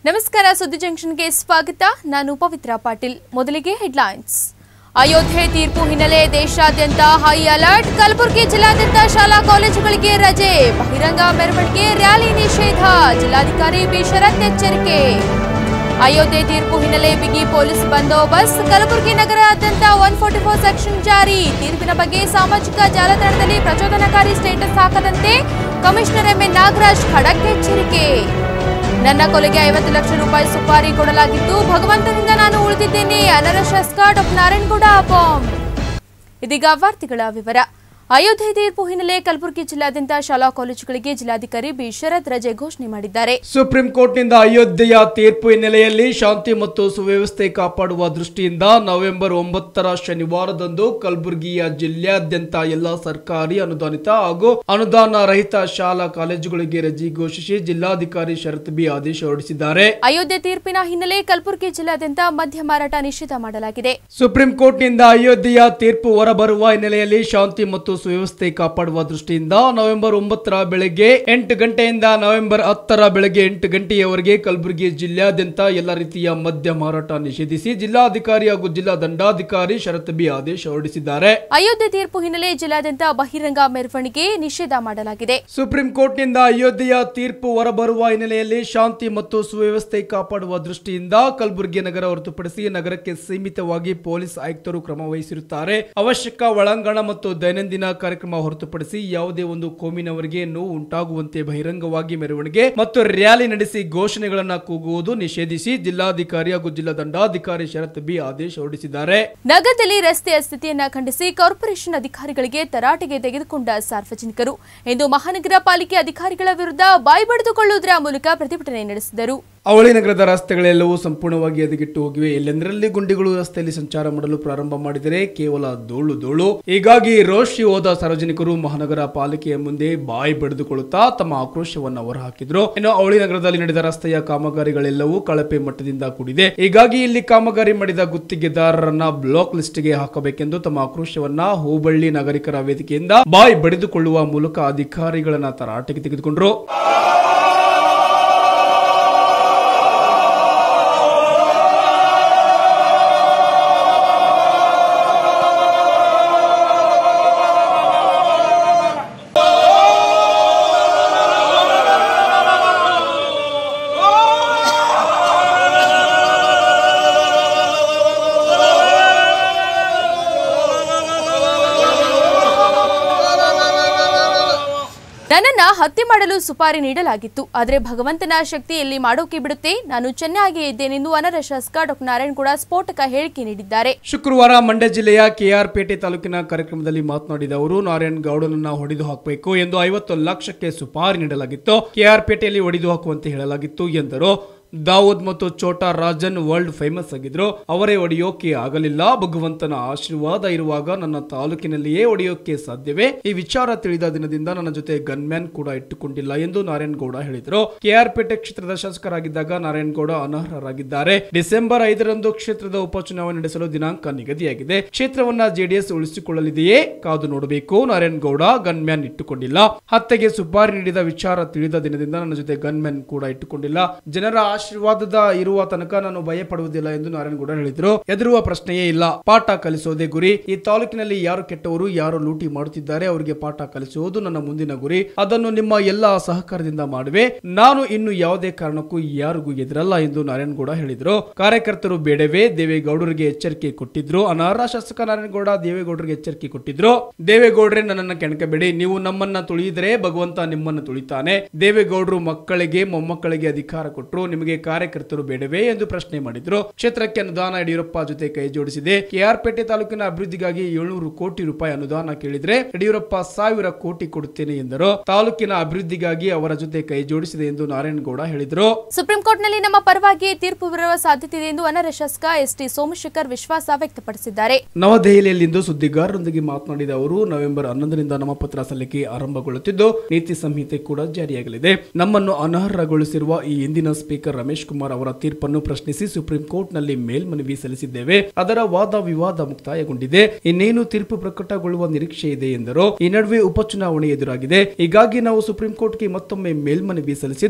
ನಮಸ್ಕಾರ ಸುದ್ದಿ ಜಂಕ್ಷನ್ಗೆ ಸ್ವಾಗತ ನಾನು ಪವಿತ್ರ ಪಾಟೀಲ್ ಮೊದಲಿಗೆ ಹೆಡ್ಲೈನ್ಸ್ ಅಯೋಧ್ಯೆ ತೀರ್ಪು ಹಿನ್ನೆಲೆ ದೇಶಾದ್ಯಂತ ಹೈ ಅಲರ್ಟ್ ಕಲಬುರಗಿ ಜಿಲ್ಲಾದ್ಯಂತ ಶಾಲಾ ಕಾಲೇಜುಗಳಿಗೆ ರಜೆ ಬಹಿರಂಗ ಮೆರವಣಿಗೆ ರ್ಯಾಲಿ ನಿಷೇಧ ಜಿಲ್ಲಾಧಿಕಾರಿ ಬಿ ಶರತ್ ಎಚ್ಚರಿಕೆ ಅಯೋಧ್ಯೆ ತೀರ್ಪು ಹಿನ್ನೆಲೆ ಬಿಗಿ ಪೊಲೀಸ್ ಬಂದೋಬಸ್ತ್ ಕಲಬುರಗಿ ನಗರಾದ್ಯಂತ ಒನ್ ಫೋರ್ಟಿ ಫೋರ್ ಸೆಕ್ಷನ್ ಜಾರಿ ತೀರ್ಪಿನ ಬಗ್ಗೆ ಸಾಮಾಜಿಕ ಜಾಲತಾಣದಲ್ಲಿ ಪ್ರಚೋದನಕಾರಿ ಸ್ಟೇಟಸ್ ಹಾಕದಂತೆ ಕಮಿಷನರ್ ಎಂಎನ್ ನಾಗರಾಜ್ ಖಡಕ್ ಎಚ್ಚರಿಕೆ ನನ್ನ ಕೊಲೆಗೆ ಐವತ್ತು ಲಕ್ಷ ರೂಪಾಯಿ ಸುಪಾರಿ ಕೊಡಲಾಗಿದ್ದು ಭಗವಂತನಿಂದ ನಾನು ಉಳಿದಿದ್ದೇನೆ ಅನರ ಶಾಸಕ ಡಾಕ್ಟರ್ ನಾರಾಯಣಗೌಡ ಬಾಂಬ್ ಇದೀಗ ವಾರ್ತೆಗಳ ವಿವರ ಅಯೋಧ್ಯೆ ತೀರ್ಪು ಹಿನ್ನೆಲೆ ಕಲಬುರಗಿ ಜಿಲ್ಲಾದ್ಯಂತ ಶಾಲಾ ಕಾಲೇಜುಗಳಿಗೆ ಜಿಲ್ಲಾಧಿಕಾರಿ ಬಿ ಶರತ್ ರಜೆ ಘೋಷಣೆ ಮಾಡಿದ್ದಾರೆ ಸುಪ್ರೀಂ ಕೋರ್ಟ್ನಿಂದ ಅಯೋಧ್ಯೆಯ ತೀರ್ಪು ಹಿನ್ನೆಲೆಯಲ್ಲಿ ಶಾಂತಿ ಮತ್ತು ಸುವ್ಯವಸ್ಥೆ ಕಾಪಾಡುವ ದೃಷ್ಟಿಯಿಂದ ನವೆಂಬರ್ ಒಂಬತ್ತರ ಶನಿವಾರದಂದು ಕಲಬುರಗಿಯ ಜಿಲ್ಲೆಯಾದ್ಯಂತ ಎಲ್ಲ ಸರ್ಕಾರಿ ಅನುದಾನಿತ ಹಾಗೂ ಅನುದಾನ ರಹಿತ ಶಾಲಾ ಕಾಲೇಜುಗಳಿಗೆ ರಜೆ ಘೋಷಿಸಿ ಜಿಲ್ಲಾಧಿಕಾರಿ ಶರತ್ ಬಿ ಆದೇಶ ಹೊರಡಿಸಿದ್ದಾರೆ ಅಯೋಧ್ಯೆ ತೀರ್ಪಿನ ಹಿನ್ನೆಲೆ ಕಲಬುರಗಿ ಜಿಲ್ಲಾದ್ಯಂತ ಮದ್ಯ ಮಾರಾಟ ನಿಷೇಧ ಮಾಡಲಾಗಿದೆ ಸುಪ್ರೀಂ ಕೋರ್ಟ್ನಿಂದ ಅಯೋಧ್ಯೆಯ ತೀರ್ಪು ಹೊರಬರುವ ಹಿನ್ನೆಲೆಯಲ್ಲಿ ಶಾಂತಿ ಮತ್ತು ಸುವ್ಯವಸ್ಥೆ ಕಾಪಾಡುವ ದೃಷ್ಟಿಯಿಂದ ನವೆಂಬರ್ ಒಂಬತ್ತರ ಬೆಳಗ್ಗೆ ಎಂಟು ಗಂಟೆಯಿಂದ ನವೆಂಬರ್ ಹತ್ತರ ಬೆಳಗ್ಗೆ ಎಂಟು ಗಂಟೆಯವರೆಗೆ ಕಲಬುರಗಿ ಜಿಲ್ಲೆಯಾದ್ಯಂತ ಎಲ್ಲ ರೀತಿಯ ಮದ್ಯ ಮಾರಾಟ ನಿಷೇಧಿಸಿ ಜಿಲ್ಲಾಧಿಕಾರಿ ಹಾಗೂ ಜಿಲ್ಲಾ ದಂಡಾಧಿಕಾರಿ ಶರತ್ ಬಿ ಆದೇಶ ಹೊರಡಿಸಿದ್ದಾರೆ ಅಯೋಧ್ಯೆ ತೀರ್ಪು ಹಿನ್ನೆಲೆ ಜಿಲ್ಲಾದ್ಯಂತ ಬಹಿರಂಗ ಮೆರವಣಿಗೆ ನಿಷೇಧ ಮಾಡಲಾಗಿದೆ ಸುಪ್ರೀಂ ಕೋರ್ಟ್ನಿಂದ ಅಯೋಧ್ಯೆಯ ತೀರ್ಪು ಹೊರಬರುವ ಹಿನ್ನೆಲೆಯಲ್ಲಿ ಶಾಂತಿ ಮತ್ತು ಸುವ್ಯವಸ್ಥೆ ಕಾಪಾಡುವ ದೃಷ್ಟಿಯಿಂದ ಕಲಬುರಗಿ ನಗರ ಹೊರತುಪಡಿಸಿ ನಗರಕ್ಕೆ ಸೀಮಿತವಾಗಿ ಪೊಲೀಸ್ ಆಯುಕ್ತರು ಕ್ರಮ ವಹಿಸಿರುತ್ತಾರೆ ಅವಶ್ಯಕ ಒಳಾಂಗಣ ಮತ್ತು ದೈನಂದಿನ ಕಾರ್ಯಕ್ರಮ ಹೊರತುಪಡಿಸಿ ಯಾವುದೇ ಒಂದು ಕೋಮಿನವರಿಗೆ ನೋವು ಉಂಟಾಗುವಂತೆ ಬಹಿರಂಗವಾಗಿ ಮೆರವಣಿಗೆ ಮತ್ತು ರ್ಯಾಲಿ ನಡೆಸಿ ಘೋಷಣೆಗಳನ್ನ ಕೂಗುವುದು ನಿಷೇಧಿಸಿ ಜಿಲ್ಲಾಧಿಕಾರಿ ಹಾಗೂ ಜಿಲ್ಲಾ ದಂಡಾಧಿಕಾರಿ ಶರತ್ ಬಿ ಆದೇಶ ಹೊರಡಿಸಿದ್ದಾರೆ ನಗರದಲ್ಲಿ ರಸ್ತೆಯ ಸ್ಥಿತಿಯನ್ನ ಖಂಡಿಸಿ ಕಾರ್ಪೊರೇಷನ್ ಅಧಿಕಾರಿಗಳಿಗೆ ತರಾಟೆಗೆ ತೆಗೆದುಕೊಂಡ ಸಾರ್ವಜನಿಕರು ಇಂದು ಮಹಾನಗರ ಪಾಲಿಕೆ ಅಧಿಕಾರಿಗಳ ವಿರುದ್ಧ ಬಾಯಿ ಬಡಿದುಕೊಳ್ಳುವುದರ ಮೂಲಕ ಪ್ರತಿಭಟನೆ ನಡೆಸಿದರು ಅವಳಿ ನಗರದ ರಸ್ತೆಗಳೆಲ್ಲವೂ ಸಂಪೂರ್ಣವಾಗಿ ಹದಗೆಟ್ಟು ಹೋಗಿವೆ ಎಲ್ಲೆಂದರಲ್ಲಿ ಗುಂಡಿಗಳು ರಸ್ತೆಯಲ್ಲಿ ಸಂಚಾರ ಮಾಡಲು ಪ್ರಾರಂಭ ಮಾಡಿದರೆ ಕೇವಲ ಧೂಳು ಧೂಳು ಹೀಗಾಗಿ ರೋಷಿ ಹೋದ ಸಾರ್ವಜನಿಕರು ಮಹಾನಗರ ಪಾಲಿಕೆಯ ಮುಂದೆ ಬಾಯಿ ಬಡಿದುಕೊಳ್ಳುತ್ತಾ ತಮ್ಮ ಆಕ್ರೋಶವನ್ನು ಹೊರಹಾಕಿದ್ರು ಇನ್ನು ಅವಳಿ ನಗರದಲ್ಲಿ ನಡೆದ ರಸ್ತೆಯ ಕಾಮಗಾರಿಗಳೆಲ್ಲವೂ ಕಳಪೆ ಮಟ್ಟದಿಂದ ಕೂಡಿದೆ ಹೀಗಾಗಿ ಇಲ್ಲಿ ಕಾಮಗಾರಿ ಮಾಡಿದ ಗುತ್ತಿಗೆದಾರರನ್ನ ಬ್ಲಾಕ್ ಲಿಸ್ಟ್ಗೆ ಹಾಕಬೇಕೆಂದು ತಮ್ಮ ಆಕ್ರೋಶವನ್ನ ಹೂಬಳ್ಳಿ ನಾಗರಿಕರ ವೇದಿಕೆಯಿಂದ ಬಾಯಿ ಬಡಿದುಕೊಳ್ಳುವ ಮೂಲಕ ಅಧಿಕಾರಿಗಳನ್ನ ತರಾಟೆಗೆ ತೆಗೆದುಕೊಂಡ್ರು ನನ್ನನ್ನ ಹತ್ಯೆ ಮಾಡಲು ಸುಪಾರಿ ನೀಡಲಾಗಿತ್ತು ಆದರೆ ಭಗವಂತನ ಶಕ್ತಿ ಎಲ್ಲಿ ಮಾಡೋಕೆ ಬಿಡುತ್ತೆ ನಾನು ಚೆನ್ನಾಗಿಯೇ ಇದ್ದೇನೆಂದು ಅನರ ಶಾಸಕ ಡಾಕ್ಟರ್ ನಾರಾಯಣಗೌಡ ಸ್ಫೋಟಕ ಹೇಳಿಕೆ ನೀಡಿದ್ದಾರೆ ಶುಕ್ರವಾರ ಮಂಡ್ಯ ಜಿಲ್ಲೆಯ ಕೆಆರ್ ಪೇಟೆ ತಾಲೂಕಿನ ಕಾರ್ಯಕ್ರಮದಲ್ಲಿ ಮಾತನಾಡಿದ ಅವರು ನಾರಾಯಣ್ ಗೌಡನನ್ನ ಹೊಡೆದು ಹಾಕಬೇಕು ಎಂದು ಐವತ್ತು ಲಕ್ಷಕ್ಕೆ ಸುಪಾರಿ ನೀಡಲಾಗಿತ್ತು ಕೆಆರ್ ಪೇಟೆಯಲ್ಲಿ ಹೊಡೆದು ಹಾಕುವಂತೆ ಹೇಳಲಾಗಿತ್ತು ಎಂದರು ದಾವೂದ್ ಮತ್ತು ಚೋಟಾ ರಾಜನ್ ವರ್ಲ್ಡ್ ಫೇಮಸ್ ಆಗಿದ್ರು ಅವರೇ ಒಡೆಯೋಕೆ ಆಗಲಿಲ್ಲ ಭಗವಂತನ ಆಶೀರ್ವಾದ ಇರುವಾಗ ನನ್ನ ತಾಲೂಕಿನಲ್ಲಿಯೇ ಒಡೆಯೋಕೆ ಸಾಧ್ಯವೇ ಈ ವಿಚಾರ ತಿಳಿದ ದಿನದಿಂದ ನನ್ನ ಜೊತೆ ಗನ್ಮ್ಯಾನ್ ಕೂಡ ಇಟ್ಟುಕೊಂಡಿಲ್ಲ ಎಂದು ನಾರಾಯಣ್ ಗೌಡ ಹೇಳಿದರು ಕೆಆರ್ ಪೇಟೆ ಕ್ಷೇತ್ರದ ಶಾಸಕರಾಗಿದ್ದಾಗ ನಾರಾಯಣ್ ಗೌಡ ಅನರ್ಹರಾಗಿದ್ದಾರೆ ಡಿಸೆಂಬರ್ ಐದರಂದು ಕ್ಷೇತ್ರದ ಉಪಚುನಾವಣೆ ನಡೆಸಲು ದಿನಾಂಕ ನಿಗದಿಯಾಗಿದೆ ಕ್ಷೇತ್ರವನ್ನ ಜೆಡಿಎಸ್ ಉಳಿಸಿಕೊಳ್ಳಲಿದೆಯೇ ಕಾದು ನೋಡಬೇಕು ನಾರಾಯಣ್ ಗೌಡ ಗನ್ಮ್ಯಾನ್ ಇಟ್ಟುಕೊಂಡಿಲ್ಲ ಹತ್ಯೆಗೆ ಸುಪಾರಿ ನೀಡಿದ ವಿಚಾರ ತಿಳಿದ ದಿನದಿಂದ ನನ್ನ ಜೊತೆ ಗನ್ಮ್ಯಾನ್ ಕೂಡ ಇಟ್ಟುಕೊಂಡಿಲ್ಲ ಜನರ ಆಶೀರ್ವಾದದ ಇರುವ ತನಕ ನಾನು ಭಯ ಪಡುವುದಿಲ್ಲ ಎಂದು ನಾರಾಯಣಗೌಡ ಹೇಳಿದ್ರು ಎದುರುವ ಪ್ರಶ್ನೆಯೇ ಇಲ್ಲ ಪಾಠ ಕಲಿಸೋದೇ ಗುರಿ ಈ ತಾಲೂಕಿನಲ್ಲಿ ಯಾರು ಕೆಟ್ಟವರು ಯಾರು ಲೂಟಿ ಮಾಡುತ್ತಿದ್ದಾರೆ ಅವರಿಗೆ ಪಾಠ ಕಲಿಸುವುದು ನನ್ನ ಮುಂದಿನ ಗುರಿ ಅದನ್ನು ನಿಮ್ಮ ಎಲ್ಲಾ ಸಹಕಾರದಿಂದ ಮಾಡುವೆ ನಾನು ಇನ್ನು ಯಾವುದೇ ಕಾರಣಕ್ಕೂ ಯಾರಿಗೂ ಎದುರಲ್ಲ ಎಂದು ನಾರಾಯಣಗೌಡ ಹೇಳಿದ್ರು ಕಾರ್ಯಕರ್ತರು ಬೇಡವೇ ದೇವೇಗೌಡರಿಗೆ ಎಚ್ಚರಿಕೆ ಕೊಟ್ಟಿದ್ರು ಅನರ್ಹ ಶಾಸಕ ನಾರಾಯಣಗೌಡ ದೇವೇಗೌಡರಿಗೆ ಎಚ್ಚರಿಕೆ ಕೊಟ್ಟಿದ್ರು ದೇವೇಗೌಡ್ರೆ ನನ್ನನ್ನ ಕೆಣಕಬೇಡಿ ನೀವು ನಮ್ಮನ್ನ ತುಳಿಯಿದರೆ ಭಗವಂತ ನಿಮ್ಮನ್ನು ತುಳಿತಾನೆ ದೇವೇಗೌಡರು ಮಕ್ಕಳಿಗೆ ಮೊಮ್ಮಕ್ಕಳಿಗೆ ಅಧಿಕಾರ ಕೊಟ್ಟರು ನಿಮಗೆ ಕಾರ್ಯಕರ್ತರು ಬೇಡವೇ ಎಂದು ಪ್ರಶ್ನೆ ಮಾಡಿದ್ರು ಕ್ಷೇತ್ರಕ್ಕೆ ಅನುದಾನ ಯಡಿಯೂರಪ್ಪ ಜೊತೆ ಕೈ ಜೋಡಿಸಿದೆ ಕೆಆರ್ ಪೇಟೆ ತಾಲೂಕಿನ ಅಭಿವೃದ್ಧಿಗಾಗಿ ಏಳ್ನೂರು ಕೋಟಿ ರೂಪಾಯಿ ಅನುದಾನ ಕೇಳಿದ್ರೆ ಯಡಿಯೂರಪ್ಪ ಸಾವಿರ ಕೋಟಿ ಕೊಡುತ್ತೇನೆ ಎಂದರು ತಾಲೂಕಿನ ಅಭಿವೃದ್ಧಿಗಾಗಿ ಅವರ ಜೊತೆ ಕೈ ಜೋಡಿಸಿದೆ ಎಂದು ನಾರಾಯಣಗೌಡ ಹೇಳಿದರು ಸುಪ್ರೀಂ ಕೋರ್ಟ್ನಲ್ಲಿ ನಮ್ಮ ಪರವಾಗಿ ತೀರ್ಪು ಬರುವ ಸಾಧ್ಯತೆ ಇದೆ ಎಂದು ಅನರ್ಹ ಶಾಸಕ ಎಸ್ಟಿ ಸೋಮಶೇಖರ್ ವಿಶ್ವಾಸ ವ್ಯಕ್ತಪಡಿಸಿದ್ದಾರೆ ನವದೆಹಲಿಯಲ್ಲಿಂದು ಸುದ್ದಿಗಾರರೊಂದಿಗೆ ಮಾತನಾಡಿದ ಅವರು ನವೆಂಬರ್ ಹನ್ನೊಂದರಿಂದ ನಾಮಪತ್ರ ಸಲ್ಲಿಕೆ ಆರಂಭಗೊಳ್ಳುತ್ತಿದ್ದು ನೀತಿ ಸಂಹಿತೆ ಕೂಡ ಜಾರಿಯಾಗಲಿದೆ ನಮ್ಮನ್ನು ಅನರ್ಹಗೊಳಿಸಿರುವ ಈ ಹಿಂದಿನ ಸ್ಪೀಕರ್ ರಮೇಶ್ ಕುಮಾರ್ ಅವರ ತೀರ್ಪನ್ನು ಪ್ರಶ್ನಿಸಿ ಸುಪ್ರೀಂ ಕೋರ್ಟ್ನಲ್ಲಿ ಮೇಲ್ಮನವಿ ಸಲ್ಲಿಸಿದ್ದೇವೆ ಅದರ ವಾದ ವಿವಾದ ಮುಕ್ತಾಯಗೊಂಡಿದೆ ಇನ್ನೇನು ತೀರ್ಪು ಪ್ರಕಟಗೊಳ್ಳುವ ನಿರೀಕ್ಷೆ ಇದೆ ಎಂದರು ಈ ನಡುವೆ ಉಪಚುನಾವಣೆ ಎದುರಾಗಿದೆ ಹೀಗಾಗಿ ನಾವು ಸುಪ್ರೀಂ ಕೋರ್ಟ್ಗೆ ಮತ್ತೊಮ್ಮೆ ಮೇಲ್ಮನವಿ ಸಲ್ಲಿಸಿದ್ದು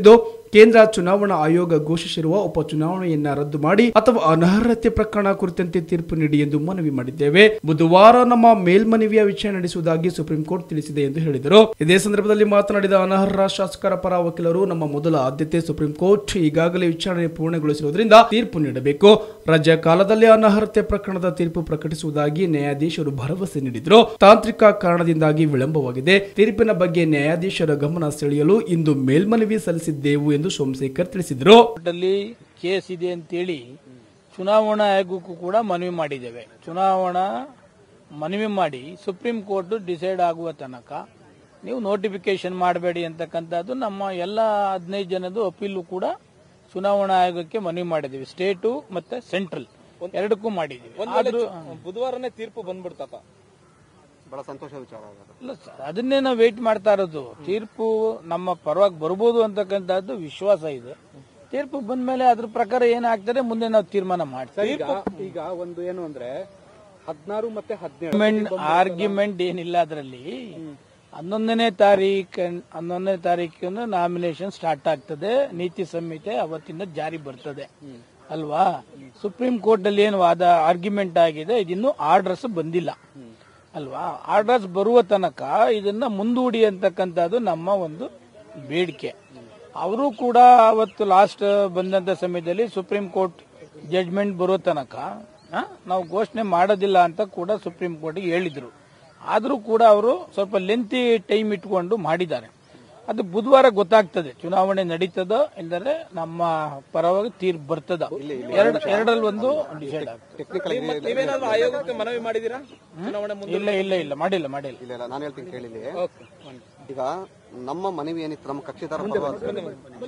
ಕೇಂದ್ರ ಚುನಾವಣಾ ಆಯೋಗ ಘೋಷಿಸಿರುವ ಉಪಚುನಾವಣೆಯನ್ನ ರದ್ದು ಮಾಡಿ ಅಥವಾ ಅನರ್ಹತೆ ಪ್ರಕರಣ ಕುರಿತಂತೆ ತೀರ್ಪು ನೀಡಿ ಎಂದು ಮನವಿ ಮಾಡಿದ್ದೇವೆ ಬುಧವಾರ ನಮ್ಮ ಮೇಲ್ಮನವಿಯ ವಿಚಾರಣೆ ನಡೆಸುವುದಾಗಿ ಸುಪ್ರೀಂ ಕೋರ್ಟ್ ತಿಳಿಸಿದೆ ಎಂದು ಹೇಳಿದರು ಇದೇ ಸಂದರ್ಭದಲ್ಲಿ ಮಾತನಾಡಿದ ಅನರ್ಹ ಶಾಸಕರ ಪರ ವಕೀಲರು ನಮ್ಮ ಮೊದಲ ಆದ್ಯತೆ ಸುಪ್ರೀಂ ಕೋರ್ಟ್ ಈಗಾಗಲೇ ವಿಚಾರಣೆ ಪೂರ್ಣಗೊಳಿಸಿರುವುದರಿಂದ ತೀರ್ಪು ನೀಡಬೇಕು ರಾಜ್ಯ ಕಾಲದಲ್ಲಿ ಅನರ್ಹತೆ ಪ್ರಕರಣದ ತೀರ್ಪು ಪ್ರಕಟಿಸುವುದಾಗಿ ನ್ಯಾಯಾಧೀಶರು ಭರವಸೆ ನೀಡಿದರು ತಾಂತ್ರಿಕ ಕಾರಣದಿಂದಾಗಿ ವಿಳಂಬವಾಗಿದೆ ತೀರ್ಪಿನ ಬಗ್ಗೆ ನ್ಯಾಯಾಧೀಶರ ಗಮನ ಸೆಳೆಯಲು ಇಂದು ಮೇಲ್ಮನವಿ ಸಲ್ಲಿಸಿದ್ದೆವು ಎಂದು ಸೋಮಶೇಖರ್ ತಿಳಿಸಿದರು ಕೋರ್ಟಲ್ಲಿ ಕೇಸ್ ಇದೆ ಅಂತೇಳಿ ಚುನಾವಣಾ ಆಯೋಗಕ್ಕೂ ಕೂಡ ಮನವಿ ಮಾಡಿದ್ದೇವೆ ಚುನಾವಣಾ ಮನವಿ ಮಾಡಿ ಸುಪ್ರೀಂ ಕೋರ್ಟ್ ಡಿಸೈಡ್ ಆಗುವ ತನಕ ನೀವು ನೋಟಿಫಿಕೇಶನ್ ಮಾಡಬೇಡಿ ಅಂತಕ್ಕಂಥದ್ದು ನಮ್ಮ ಎಲ್ಲ ಹದಿನೈದು ಜನದು ಅಪೀಲು ಕೂಡ ಚುನಾವಣಾ ಆಯೋಗಕ್ಕೆ ಮನವಿ ಮಾಡಿದ್ದೀವಿ ಸ್ಟೇಟು ಮತ್ತೆ ಸೆಂಟ್ರಲ್ ಎರಡಕ್ಕೂ ಮಾಡಿದ್ದೀವಿ ಆದ್ರೂ ಬುಧವಾರನೇ ತೀರ್ಪು ಬಂದ್ಬಿಡ್ತಪ್ಪ ಬಹಳ ಸಂತೋಷ ವಿಚಾರ ಆಗಿದೆ ಇಲ್ಲ ಸರ್ ಅದನ್ನೇ ನಾವು ವೇಟ್ ಮಾಡ್ತಾ ಇರೋದು ತೀರ್ಪು ನಮ್ಮ ಪರವಾಗಿ ಬರ್ಬೋದು ಅಂತಕ್ಕಂಥದ್ದು ವಿಶ್ವಾಸ ಇದೆ ತೀರ್ಪು ಬಂದ್ಮೇಲೆ ಅದ್ರ ಪ್ರಕಾರ ಏನಾಗ್ತದೆ ಮುಂದೆ ನಾವು ತೀರ್ಮಾನ ಮಾಡ್ತೀವಿ ಈಗ ಈಗ ಒಂದು ಏನು ಅಂದ್ರೆ ಹದಿನಾರು ಮತ್ತೆ ಹದಿನೇಳು ಆರ್ಗ್ಯುಮೆಂಟ್ ಏನಿಲ್ಲ ಅದರಲ್ಲಿ ಹನ್ನೊಂದನೇ ತಾರೀಕು ಹನ್ನೊಂದನೇ ತಾರೀಕಿನ ನಾಮಿನೇಷನ್ ಸ್ಟಾರ್ಟ್ ಆಗ್ತದೆ ನೀತಿ ಸಂಹಿತೆ ಅವತ್ತಿಂದ ಜಾರಿ ಬರ್ತದೆ ಅಲ್ವಾ ಸುಪ್ರೀಂ ಕೋರ್ಟ್ ಅಲ್ಲಿ ಏನು ವಾದ ಆರ್ಗ್ಯುಮೆಂಟ್ ಆಗಿದೆ ಇದಿನ್ನೂ ಆರ್ಡರ್ಸ್ ಬಂದಿಲ್ಲ ಅಲ್ವಾ ಆರ್ಡರ್ಸ್ ಬರುವ ತನಕ ಇದನ್ನ ಮುಂದೂಡಿ ಅಂತಕ್ಕಂಥದ್ದು ನಮ್ಮ ಒಂದು ಬೇಡಿಕೆ ಅವರು ಕೂಡ ಅವತ್ತು ಲಾಸ್ಟ್ ಬಂದಂತ ಸಮಯದಲ್ಲಿ ಸುಪ್ರೀಂ ಕೋರ್ಟ್ ಜಡ್ಜ್ಮೆಂಟ್ ಬರೋ ತನಕ ಆ, ನಾವು ಘೋಷಣೆ ಮಾಡೋದಿಲ್ಲ ಅಂತ ಕೂಡ ಸುಪ್ರೀಂ ಕೋರ್ಟ್ಗೆ ಹೇಳಿದ್ರು ಆದರೂ ಕೂಡ ಅವರು ಸ್ವಲ್ಪ ಲೆಂತಿ ಟೈಮ್ ಇಟ್ಕೊಂಡು ಮಾಡಿದ್ದಾರೆ ಅದು ಬುಧವಾರ ಗೊತ್ತಾಗ್ತದೆ ಚುನಾವಣೆ ನಡೀತದೋ ಇಲ್ಲದ್ರೆ ನಮ್ಮ ಪರವಾಗಿ ತೀರ್ಪು ಬರ್ತದ ಎರಡು ಎರಡರಲ್ಲಿ ಒಂದು ಡಿಸೈಡ್ ಆಗ್ತದೆ ಟೆಕ್ನಿಕಲ್ ನೀವೇನಾದ್ರೂ ಆಯೋಗಕ್ಕೆ ಮನವಿ ಮಾಡಿದೀರಾ ಚುನಾವಣೆ ಮುಂದೆ ಇಲ್ಲ ಇಲ್ಲ ಇಲ್ಲ ಮಾಡಿಲ್ಲ ಮಾಡಿಲ್ಲ ಇಲ್ಲ ಇಲ್ಲ ನಾನು ಹೇಳ್ತೀನಿ ಕೇಳಿಲಿ ಈಗ ನಮ್ಮ ಮನವಿ ಏನಿತ್ತು ನಮ್ಮ ಕಕ್ಷಿದಾರ ಪರವಾದ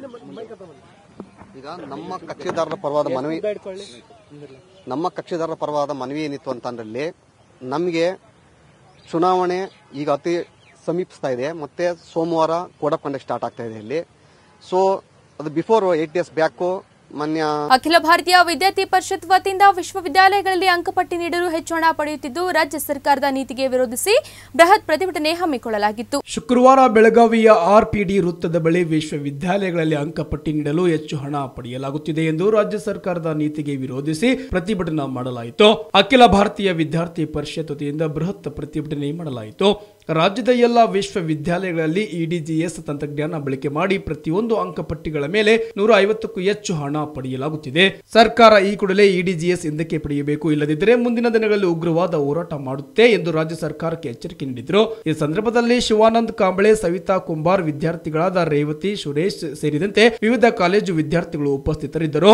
ಈಗ ನಮ್ಮ ಕಕ್ಷಿದಾರರ ಪರವಾದ ಮನವಿ ನಮ್ಮ ಕಕ್ಷಿದಾರರ ಪರವಾದ ಮನವಿ ಏನಿತ್ತು ಅಂತಂದ್ರಲ್ಲಿ ನಮಗೆ ಚುನಾವಣೆ ಈಗ ಅತಿ ಸಮೀಪಿಸ್ತಾ ಇದೆ ಮತ್ತೆ ಸೋಮವಾರ ಕೋಡ್ ಆಫ್ ಕಂಡಕ್ಟ್ ಸ್ಟಾರ್ಟ್ ಆಗ್ತಾ ಇದೆ ಇಲ್ಲಿ ಸೊ ಅದು ಬಿಫೋರ್ ಏಟ್ ಡೇಸ್ ಬ್ಯಾಕು ಮಾನ್ಯ ಅಖಿಲ ಭಾರತೀಯ ವಿದ್ಯಾರ್ಥಿ ಪರಿಷತ್ ವತಿಯಿಂದ ವಿಶ್ವವಿದ್ಯಾಲಯಗಳಲ್ಲಿ ಅಂಕಪಟ್ಟಿ ನೀಡಲು ಹೆಚ್ಚು ಹಣ ಪಡೆಯುತ್ತಿದ್ದು ರಾಜ್ಯ ಸರ್ಕಾರದ ನೀತಿಗೆ ವಿರೋಧಿಸಿ ಬೃಹತ್ ಪ್ರತಿಭಟನೆ ಹಮ್ಮಿಕೊಳ್ಳಲಾಗಿತ್ತು ಶುಕ್ರವಾರ ಬೆಳಗಾವಿಯ ಆರ್ಪಿಡಿ ವೃತ್ತದ ಬಳಿ ವಿಶ್ವವಿದ್ಯಾಲಯಗಳಲ್ಲಿ ಅಂಕಪಟ್ಟಿ ನೀಡಲು ಹೆಚ್ಚು ಹಣ ಪಡೆಯಲಾಗುತ್ತಿದೆ ಎಂದು ರಾಜ್ಯ ಸರ್ಕಾರದ ನೀತಿಗೆ ವಿರೋಧಿಸಿ ಪ್ರತಿಭಟನೆ ಮಾಡಲಾಯಿತು ಅಖಿಲ ಭಾರತೀಯ ವಿದ್ಯಾರ್ಥಿ ಪರಿಷತ್ ವತಿಯಿಂದ ಬೃಹತ್ ಪ್ರತಿಭಟನೆ ಮಾಡಲಾಯಿತು ರಾಜ್ಯದ ಎಲ್ಲ ವಿಶ್ವವಿದ್ಯಾಲಯಗಳಲ್ಲಿ ಇಡಿಜಿಎಸ್ ತಂತ್ರಜ್ಞಾನ ಬಳಕೆ ಮಾಡಿ ಪ್ರತಿಯೊಂದು ಅಂಕಪಟ್ಟಿಗಳ ಮೇಲೆ ನೂರ ಐವತ್ತಕ್ಕೂ ಹೆಚ್ಚು ಹಣ ಪಡೆಯಲಾಗುತ್ತಿದೆ ಸರ್ಕಾರ ಈ ಕೂಡಲೇ ಇಡಿಜಿಎಸ್ ಹಿಂದಕ್ಕೆ ಪಡೆಯಬೇಕು ಇಲ್ಲದಿದ್ದರೆ ಮುಂದಿನ ದಿನಗಳಲ್ಲಿ ಉಗ್ರವಾದ ಹೋರಾಟ ಮಾಡುತ್ತೆ ಎಂದು ರಾಜ್ಯ ಸರ್ಕಾರಕ್ಕೆ ಎಚ್ಚರಿಕೆ ನೀಡಿದರು ಈ ಸಂದರ್ಭದಲ್ಲಿ ಶಿವಾನಂದ್ ಕಾಂಬಳೆ ಸವಿತಾ ಕುಂಬಾರ್ ವಿದ್ಯಾರ್ಥಿಗಳಾದ ರೇವತಿ ಸುರೇಶ್ ಸೇರಿದಂತೆ ವಿವಿಧ ಕಾಲೇಜು ವಿದ್ಯಾರ್ಥಿಗಳು ಉಪಸ್ಥಿತರಿದ್ದರು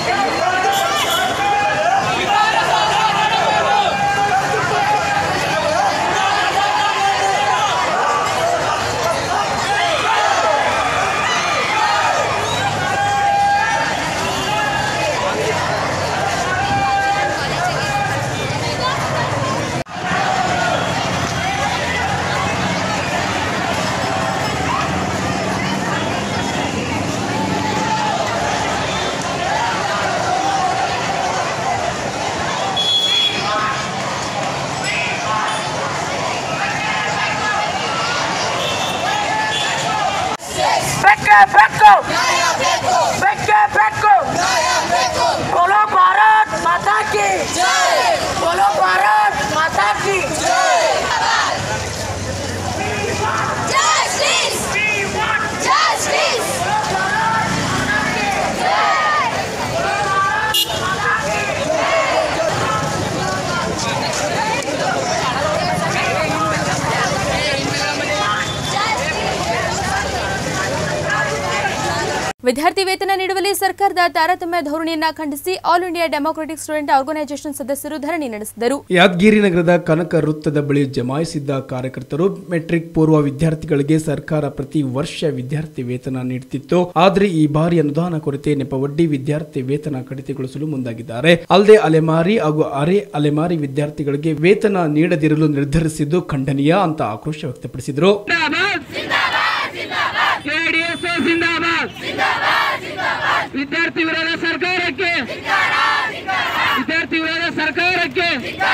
ಬೆಕ್ಕೆ ಬೆಕ್ಕು ಬೆಕ್ಕೆ ಬೆಕ್ಕು बोलो भारत माता की बोलो भारत माता की ವಿದ್ಯಾರ್ಥಿ ವೇತನ ನೀಡುವಲ್ಲಿ ಸರ್ಕಾರದ ತಾರತಮ್ಯ ಧೋರಣೆಯನ್ನ ಖಂಡಿಸಿ all India democratic student organisation ಸದಸ್ಯರು ಧರಣಿ ನಡೆಸಿದರು ಯಾದಗಿರಿ ನಗರದ ಕನಕ ವೃತ್ತದ ಬಳಿ ಜಮಾಯಿಸಿದ್ದ ಕಾರ್ಯಕರ್ತರು ಮೆಟ್ರಿಕ್ ಪೂರ್ವ ವಿದ್ಯಾರ್ಥಿಗಳಿಗೆ ಸರ್ಕಾರ ಪ್ರತಿ ವರ್ಷ ವಿದ್ಯಾರ್ಥಿ ವೇತನ ನೀಡುತ್ತಿತ್ತು ಆದರೆ ಈ ಬಾರಿ ಅನುದಾನ ಕೊರತೆ ನೆಪವೊಡ್ಡಿ ವಿದ್ಯಾರ್ಥಿ ವೇತನ ಕಡಿತಗೊಳಿಸಲು ಮುಂದಾಗಿದ್ದಾರೆ ಅಲ್ಲದೆ ಅಲೆಮಾರಿ ಹಾಗೂ ಅರೆ ಅಲೆಮಾರಿ ವಿದ್ಯಾರ್ಥಿಗಳಿಗೆ ವೇತನ ನೀಡದಿರಲು ನಿರ್ಧರಿಸಿದ್ದು ಖಂಡನೀಯ ಅಂತ ಆಕ್ರೋಶ ವ್ಯಕ್ತಪಡಿಸಿದರು ಜೆಡಿಎಸ್ ಜಿಂದಾಬಾದ್ ವಿದ್ಯಾರ್ಥಿ ವಿರೋಧ ಸರ್ಕಾರಕ್ಕೆ ವಿದ್ಯಾರ್ಥಿ ವಿರೋಧ ಸರ್ಕಾರಕ್ಕೆ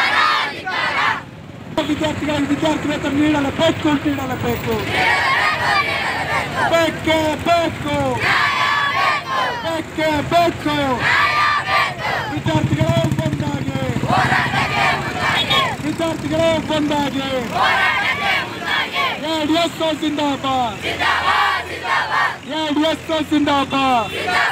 ವಿದ್ಯಾರ್ಥಿಗಳು ವಿದ್ಯಾರ್ಥಿ ವೇತನ ನೀಡಲೇಬೇಕು ನೀಡಲೇಬೇಕು ಬೇಕೇ ಬೇಕು ಬೇಕೇ ಬೇಕು ವಿದ್ಯಾರ್ಥಿಗಳೇ ಬಂದಾಗಿ ವಿದ್ಯಾರ್ಥಿಗಳೇ ಬಂದಾಗಿ ಎಡಿಎಸ್ ಜಿಂದಾಬಾದ್ ಎಡಿಎಸ್ ಜಿಂದಾಬಾದ್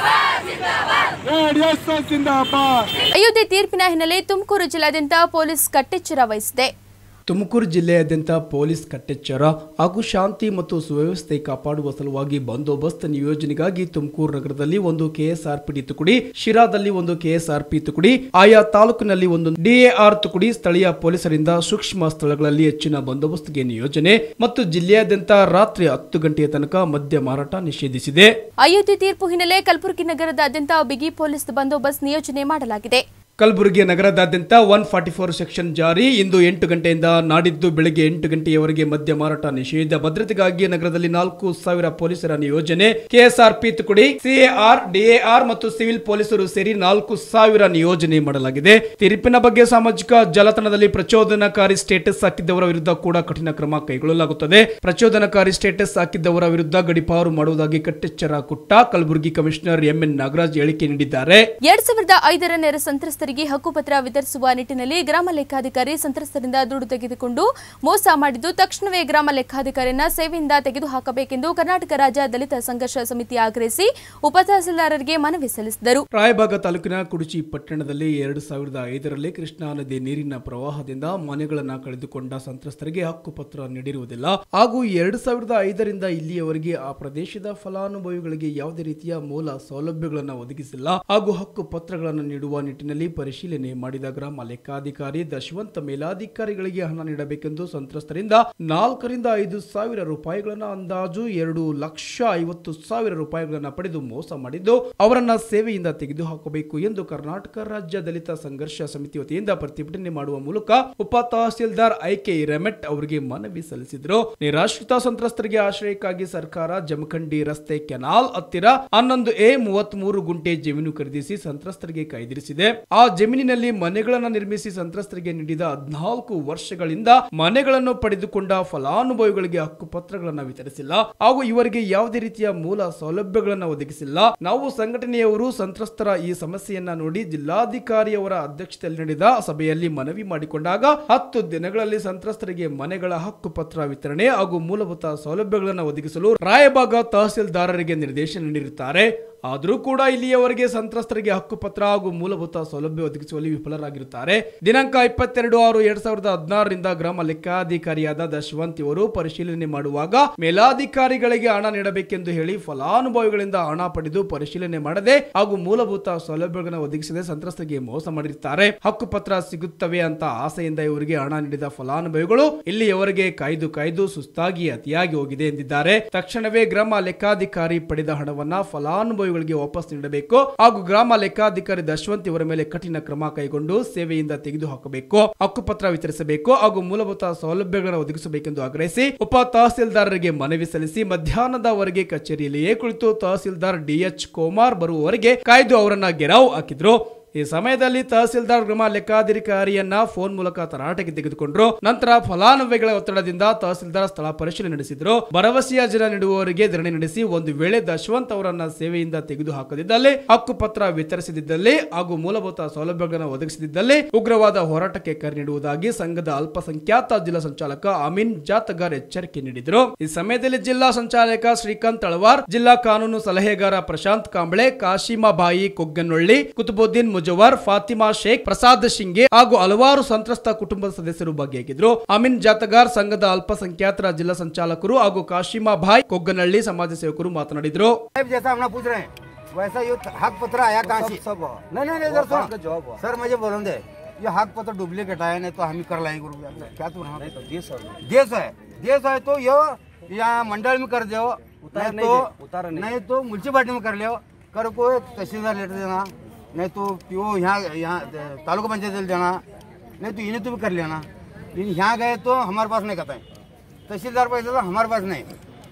ಎಡಿಎಸ್ ಜಿಂದಾಬಾದ್ ಅಯೋಧ್ಯೆ ತೀರ್ಪಿನ ಹಿನ್ನೆಲೆ ತುಮಕೂರು ಜಿಲ್ಲಾದ್ಯಂತ ಪೊಲೀಸ್ ಕಟ್ಟೆಚ್ಚರ ವಹಿಸಿದೆ ತುಮಕೂರು ಜಿಲ್ಲೆಯಾದ್ಯಂತ ಪೊಲೀಸ್ ಕಟ್ಟೆಚ್ಚರ ಹಾಗೂ ಶಾಂತಿ ಮತ್ತು ಸುವ್ಯವಸ್ಥೆ ಕಾಪಾಡುವ ಸಲುವಾಗಿ ಬಂದೋಬಸ್ತ್ ನಿಯೋಜನೆಗಾಗಿ ತುಮಕೂರು ನಗರದಲ್ಲಿ ಒಂದು ಕೆಎಸ್ಆರ್ಪಿ ತುಕುಡಿ ಶಿರಾದಲ್ಲಿ ಒಂದು ಕೆಎಸ್ಆರ್ಪಿ ತುಕುಡಿ ಆಯಾ ತಾಲೂಕಿನಲ್ಲಿ ಒಂದು ಡಿಎಆರ್ ತುಕುಡಿ ಸ್ಥಳೀಯ ಪೊಲೀಸರಿಂದ ಸೂಕ್ಷ್ಮ ಸ್ಥಳಗಳಲ್ಲಿ ಹೆಚ್ಚಿನ ಬಂದೋಬಸ್ತ್ಗೆ ನಿಯೋಜನೆ ಮತ್ತು ಜಿಲ್ಲೆಯಾದ್ಯಂತ ರಾತ್ರಿ ಹತ್ತು ಗಂಟೆಯ ತನಕ ಮದ್ಯ ಮಾರಾಟ ನಿಷೇಧಿಸಿದೆ ಅಯೋಧ್ಯೆ ತೀರ್ಪು ಹಿನ್ನೆಲೆ ಕಲಬುರಗಿ ನಗರದಾದ್ಯಂತ ಬಿಗಿ ಪೊಲೀಸ್ ಬಂದೋಬಸ್ತ್ ನಿಯೋಜನೆ ಮಾಡಲಾಗಿದೆ ಕಲಬುರಗಿ ನಗರದಾದ್ಯಂತ ಒನ್ ಫಾರ್ಟಿ ಫೋರ್ ಸೆಕ್ಷನ್ ಜಾರಿ ಇಂದು ಎಂಟು ಗಂಟೆಯಿಂದ ನಾಡಿದ್ದು ಬೆಳಗ್ಗೆ ಎಂಟು ಗಂಟೆಯವರೆಗೆ ಮದ್ಯ ಮಾರಾಟ ನಿಷೇಧ ಭದ್ರತೆಗಾಗಿ ನಗರದಲ್ಲಿ ನಾಲ್ಕು ಸಾವಿರ ಪೊಲೀಸರ ನಿಯೋಜನೆ ಕೆಎಸ್ಆರ್ಪಿ ತುಕುಡಿ ಸಿಎಆರ್ ಡಿಎಆರ್ ಮತ್ತು ಸಿವಿಲ್ ಪೊಲೀಸರು ಸೇರಿ ನಾಲ್ಕು ಸಾವಿರ ನಿಯೋಜನೆ ಮಾಡಲಾಗಿದೆ ತೀರ್ಪಿನ ಬಗ್ಗೆ ಸಾಮಾಜಿಕ ಜಾಲತಾಣದಲ್ಲಿ ಪ್ರಚೋದನಕಾರಿ ಸ್ಟೇಟಸ್ ಹಾಕಿದ್ದವರ ವಿರುದ್ಧ ಕೂಡ ಕಠಿಣ ಕ್ರಮ ಕೈಗೊಳ್ಳಲಾಗುತ್ತದೆ ಪ್ರಚೋದನಕಾರಿ ಸ್ಟೇಟಸ್ ಹಾಕಿದ್ದವರ ವಿರುದ್ಧ ಗಡಿಪಾರು ಮಾಡುವುದಾಗಿ ಕಟ್ಟೆಚ್ಚರ ಕೊಟ್ಟ ಕಲಬುರಗಿ ಕಮಿಷನರ್ ಎಂಎನ್ ನಾಗರಾಜ್ ಹೇಳಿಕೆ ನೀಡಿದ್ದಾರೆ ಎರಡ್ ಸಾವಿರದ ಐದರ ನೆರೆ ಸಂತ್ರಸ್ತರಿಗೆ ಹಕ್ಕುಪತ್ರ ವಿತರಿಸುವ ನಿಟ್ಟಿನಲ್ಲಿ ಗ್ರಾಮ ಲೆಕ್ಕಾಧಿಕಾರಿ ಸಂತ್ರಸ್ತರಿಂದ ದುಡ್ಡು ತೆಗೆದುಕೊಂಡು ಮೋಸ ಮಾಡಿದ್ದು ತಕ್ಷಣವೇ ಗ್ರಾಮ ಲೆಕ್ಕಾಧಿಕಾರಿಯನ್ನ ಸೇವೆಯಿಂದ ತೆಗೆದುಹಾಕಬೇಕೆಂದು ಕರ್ನಾಟಕ ರಾಜ್ಯ ದಲಿತ ಸಂಘರ್ಷ ಸಮಿತಿ ಆಗ್ರಹಿಸಿ ಉಪತಹಸೀಲ್ದಾರರಿಗೆ ಮನವಿ ಸಲ್ಲಿಸಿದರು ರಾಯಬಾಗ ತಾಲೂಕಿನ ಕುಡುಚಿ ಪಟ್ಟಣದಲ್ಲಿ ಎರಡು ಸಾವಿರದ ಐದರಲ್ಲಿ ಕೃಷ್ಣಾ ನದಿ ನೀರಿನ ಪ್ರವಾಹದಿಂದ ಮನೆಗಳನ್ನ ಕಳೆದುಕೊಂಡ ಸಂತ್ರಸ್ತರಿಗೆ ಹಕ್ಕುಪತ್ರ ನೀಡಿರುವುದಿಲ್ಲ ಹಾಗೂ ಎರಡು ಸಾವಿರದ ಐದರಿಂದ ಇಲ್ಲಿಯವರೆಗೆ ಆ ಪ್ರದೇಶದ ಫಲಾನುಭವಿಗಳಿಗೆ ಯಾವುದೇ ರೀತಿಯ ಮೂಲ ಸೌಲಭ್ಯಗಳನ್ನು ಒದಗಿಸಿಲ್ಲ ಹಾಗೂ ಹಕ್ಕು ಪತ್ರಗಳನ್ನು ನೀಡುವ ನಿಟ್ಟಿನಲ್ಲಿ ಪರಿಶೀಲನೆ ಮಾಡಿದ ಗ್ರಾಮ ಲೆಕ್ಕಾಧಿಕಾರಿ ದಶವಂತ ಮೇಲಾಧಿಕಾರಿಗಳಿಗೆ ಹಣ ನೀಡಬೇಕೆಂದು ಸಂತ್ರಸ್ತರಿಂದ ನಾಲ್ಕರಿಂದ ಐದು ಸಾವಿರ ರೂಪಾಯಿಗಳನ್ನ ಅಂದಾಜು ಎರಡು ಲಕ್ಷ ಐವತ್ತು ಸಾವಿರ ರೂಪಾಯಿಗಳನ್ನ ಪಡೆದು ಮೋಸ ಮಾಡಿದ್ದು ಅವರನ್ನ ಸೇವೆಯಿಂದ ತೆಗೆದುಹಾಕಬೇಕು ಎಂದು ಕರ್ನಾಟಕ ರಾಜ್ಯ ದಲಿತ ಸಂಘರ್ಷ ಸಮಿತಿ ವತಿಯಿಂದ ಪ್ರತಿಭಟನೆ ಮಾಡುವ ಮೂಲಕ ಉಪ ತಹಸೀಲ್ದಾರ್ ಐಕೆ ರೆಮೆಟ್ ಅವರಿಗೆ ಮನವಿ ಸಲ್ಲಿಸಿದರು ನಿರಾಶ್ರಿತ ಸಂತ್ರಸ್ತರಿಗೆ ಆಶ್ರಯಕ್ಕಾಗಿ ಸರ್ಕಾರ ಜಮಖಂಡಿ ರಸ್ತೆ ಕೆನಾಲ್ ಹತ್ತಿರ ಹನ್ನೊಂದು ಎ ಮೂವತ್ತ್ ಮೂರು ಗುಂಟೆ ಜಮೀನು ಖರೀದಿಸಿ ಸಂತ್ರಸ್ತರಿಗೆ ಕಾಯ್ದಿರಿಸಿದೆ ಆ ಜಮೀನಿನಲ್ಲಿ ಮನೆಗಳನ್ನು ನಿರ್ಮಿಸಿ ಸಂತ್ರಸ್ತರಿಗೆ ನೀಡಿದ ಹದಿನಾಲ್ಕು ವರ್ಷಗಳಿಂದ ಮನೆಗಳನ್ನು ಪಡೆದುಕೊಂಡ ಫಲಾನುಭವಿಗಳಿಗೆ ಹಕ್ಕುಪತ್ರಗಳನ್ನು ವಿತರಿಸಿಲ್ಲ ಹಾಗೂ ಇವರಿಗೆ ಯಾವುದೇ ರೀತಿಯ ಮೂಲ ಸೌಲಭ್ಯಗಳನ್ನು ಒದಗಿಸಿಲ್ಲ ನಾವು ಸಂಘಟನೆಯವರು ಸಂತ್ರಸ್ತರ ಈ ಸಮಸ್ಯೆಯನ್ನ ನೋಡಿ ಜಿಲ್ಲಾಧಿಕಾರಿಯವರ ಅಧ್ಯಕ್ಷತೆಯಲ್ಲಿ ನಡೆದ ಸಭೆಯಲ್ಲಿ ಮನವಿ ಮಾಡಿಕೊಂಡಾಗ ಹತ್ತು ದಿನಗಳಲ್ಲಿ ಸಂತ್ರಸ್ತರಿಗೆ ಮನೆಗಳ ಹಕ್ಕುಪತ್ರ ವಿತರಣೆ ಹಾಗೂ ಮೂಲಭೂತ ಸೌಲಭ್ಯಗಳನ್ನು ಒದಗಿಸಲು ರಾಯಬಾಗ ತಹಸೀಲ್ದಾರರಿಗೆ ನಿರ್ದೇಶನ ನೀಡಿರುತ್ತಾರೆ ಆದರೂ ಕೂಡ ಇಲ್ಲಿಯವರೆಗೆ ಸಂತ್ರಸ್ತರಿಗೆ ಹಕ್ಕುಪತ್ರ ಹಾಗೂ ಮೂಲಭೂತ ಸೌಲಭ್ಯ ಒದಗಿಸುವಲ್ಲಿ ವಿಫಲರಾಗಿರುತ್ತಾರೆ ದಿನಾಂಕ ಇಪ್ಪತ್ತೆರಡು ಆರು ಎರಡ್ ಸಾವಿರದ ಹದಿನಾರರಿಂದ ಗ್ರಾಮ ಲೆಕ್ಕಾಧಿಕಾರಿಯಾದ ದಶವಂತ್ ಇವರು ಪರಿಶೀಲನೆ ಮಾಡುವಾಗ ಮೇಲಾಧಿಕಾರಿಗಳಿಗೆ ಹಣ ನೀಡಬೇಕೆಂದು ಹೇಳಿ ಫಲಾನುಭವಿಗಳಿಂದ ಹಣ ಪಡೆದು ಪರಿಶೀಲನೆ ಮಾಡದೆ ಹಾಗೂ ಮೂಲಭೂತ ಸೌಲಭ್ಯಗಳನ್ನು ಒದಗಿಸದೆ ಸಂತ್ರಸ್ತರಿಗೆ ಮೋಸ ಮಾಡಿರುತ್ತಾರೆ ಹಕ್ಕುಪತ್ರ ಸಿಗುತ್ತವೆ ಅಂತ ಆಸೆಯಿಂದ ಇವರಿಗೆ ಹಣ ನೀಡಿದ ಫಲಾನುಭವಿಗಳು ಇಲ್ಲಿಯವರೆಗೆ ಕಾಯ್ದು ಕಾಯ್ದು ಸುಸ್ತಾಗಿ ಅತಿಯಾಗಿ ಹೋಗಿದೆ ಎಂದಿದ್ದಾರೆ ತಕ್ಷಣವೇ ಗ್ರಾಮ ಲೆಕ್ಕಾಧಿಕಾರಿ ಪಡೆದ ಹಣವನ್ನ ಫಲಾನುಭವಿಗಳಿಗೆ ವಾಪಸ್ ನೀಡಬೇಕು ಹಾಗೂ ಗ್ರಾಮ ಲೆಕ್ಕಾಧಿಕಾರಿ ದಶವಂತ್ ಇವರ ಮೇಲೆ ಕಠಿಣ ಕ್ರಮ ಕೈಗೊಂಡು ಸೇವೆಯಿಂದ ತೆಗೆದುಹಾಕಬೇಕು ಹಕ್ಕುಪತ್ರ ವಿತರಿಸಬೇಕು ಹಾಗೂ ಮೂಲಭೂತ ಸೌಲಭ್ಯಗಳನ್ನು ಒದಗಿಸಬೇಕೆಂದು ಆಗ್ರಹಿಸಿ ಉಪ ತಹಸೀಲ್ದಾರರಿಗೆ ಮನವಿ ಸಲ್ಲಿಸಿ ಮಧ್ಯಾಹ್ನದವರೆಗೆ ಕಚೇರಿಯಲ್ಲಿಯೇ ಕುಳಿತು ತಹಸೀಲ್ದಾರ್ ಡಿಎಚ್ ಕುಮಾರ್ ಬರುವವರೆಗೆ ಕಾಯ್ದು ಅವರನ್ನ ಗೆರಾವ್ ಹಾಕಿದ್ರು ಈ ಸಮಯದಲ್ಲಿ ತಹಸೀಲ್ದಾರ್ ಗ್ರಾಮ ಲೆಕ್ಕಾಧಿಕಾರಿಯನ್ನ ಫೋನ್ ಮೂಲಕ ತರಾಟೆಗೆ ತೆಗೆದುಕೊಂಡ್ರು ನಂತರ ಫಲಾನುಭವಿಗಳ ಒತ್ತಡದಿಂದ ತಹಸೀಲ್ದಾರ್ ಸ್ಥಳ ಪರಿಶೀಲನೆ ನಡೆಸಿದ್ರು ಭರವಸೆಯ ಜನ ನೀಡುವವರಿಗೆ ಧರಣಿ ನಡೆಸಿ ಒಂದು ವೇಳೆ ದಶವಂತ್ ಅವರನ್ನ ಸೇವೆಯಿಂದ ತೆಗೆದು ಹಾಕದಿದ್ದಲ್ಲಿ ಹಕ್ಕುಪತ್ರ ವಿತರಿಸದಿದ್ದಲ್ಲಿ ಹಾಗೂ ಮೂಲಭೂತ ಸೌಲಭ್ಯಗಳನ್ನು ಒದಗಿಸದಿದ್ದಲ್ಲಿ ಉಗ್ರವಾದ ಹೋರಾಟಕ್ಕೆ ಕರೆ ನೀಡುವುದಾಗಿ ಸಂಘದ ಅಲ್ಪಸಂಖ್ಯಾತ ಜಿಲ್ಲಾ ಸಂಚಾಲಕ ಅಮೀನ್ ಜಾತಗಾರ್ ಎಚ್ಚರಿಕೆ ನೀಡಿದರು ಈ ಸಮಯದಲ್ಲಿ ಜಿಲ್ಲಾ ಸಂಚಾಲಕ ಶ್ರೀಕಾಂತ್ ತಳವಾರ್ ಜಿಲ್ಲಾ ಕಾನೂನು ಸಲಹೆಗಾರ ಪ್ರಶಾಂತ್ ಕಾಂಬಳೆ ಕಾಶಿಮಾಬಾಯಿ ಕೊಗ್ಗನೊಳ್ಳಿ ಕುತುಬುದ್ದೀನ್ ಮುಜವರ್ ಫಾತಿಮಾ ಶೇಖ್ ಪ್ರಸಾದ್ ಶಿಂಗೆ ಹಾಗೂ ಹಲವಾರು ಸಂತ್ರಸ್ತ ಕುಟುಂಬದ ಸದಸ್ಯರು ಭಾಗಿಯಾಗಿದ್ರು ಅಮೀನ್ ಜಾತಗಾರ್ ಸಂಘದ ಅಲ್ಪಸಂಖ್ಯಾತರ ಜಿಲ್ಲಾ ಸಂಚಾಲಕರು ಹಾಗೂ ಕಾಶಿಮಾಬಾಯಿ ಕೊಗ್ಗನಹಳ್ಳಿ ಸಮಾಜ ಸೇವಕರು ಮಾತನಾಡಿದರು साहब जैसा हम लोग पूछ रहे हैं वैसा ये हक पत्र आया कहाँ से नहीं नहीं नहीं इधर सुनो सर मुझे बोलो दे ये हक पत्र डुप्लीकेट आया नहीं तो हम ही कर लाएंगे रुपया क्या तू रहा देश है देश है तो ये यहाँ मंडल में कर दो नहीं तो नहीं तो म्यूनसिपालिटी में कर लो कर को तहसीलदार लेटर देना नहीं तो वो यहाँ यहाँ तालुका पंचायत देना नहीं तो इन्हें तो भी कर लेना लेकिन यहाँ गए तो हमारे पास नहीं कहते हैं तहसीलदार पैसे तो हमारे पास नहीं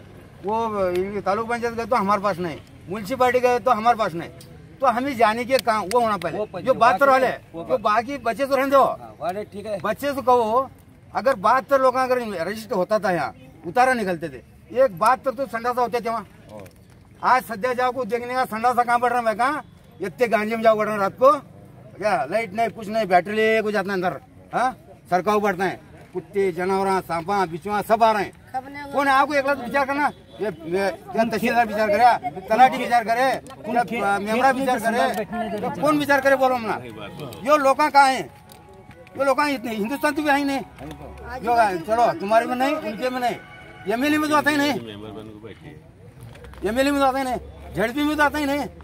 वो ये तालुक पंचायत गए तो हमारे पास नहीं म्यूनसिपालिटी गए तो हमारे पास नहीं तो हमें जाने के काम वो होना पहले जो बहत्तर वाले जो बाकी बच्चे तो रहने दो ठीक है बच्चे से कहो अगर बहत्तर लोग अगर रजिस्टर होता था यहाँ उतारा निकलते थे एक बहत्तर तो संडासा होते थे वहाँ आज सध्या जाओ को देखने का संडा सा कहाँ बढ़ रहा है मैं कहा इतने गांजे में जाओ बढ़ रहा रात को क्या लाइट नहीं कुछ नहीं बैटरी ले कुछ जाते हैं अंदर हाँ सरकाऊ बढ़ते हैं कुत्ते जानवर सांपा बिचुआ सब आ रहे हैं कौन है आपको एकला तो विचार करना ये ये- क्या तहसीलदार विचार करे तलाटी विचार करे क्या मेमरा विचार करे क्या कौन विचार करे बोलो ना यो लोग कहाँ है ये लोग इतने हिंदुस्तान तो भी है ही नहीं जो चलो तुम्हारे में नहीं उनके में नहीं एमएलए में तो आता ही नहीं एमएलए में तो आता ही नहीं झड़पी में तो आता ही नहीं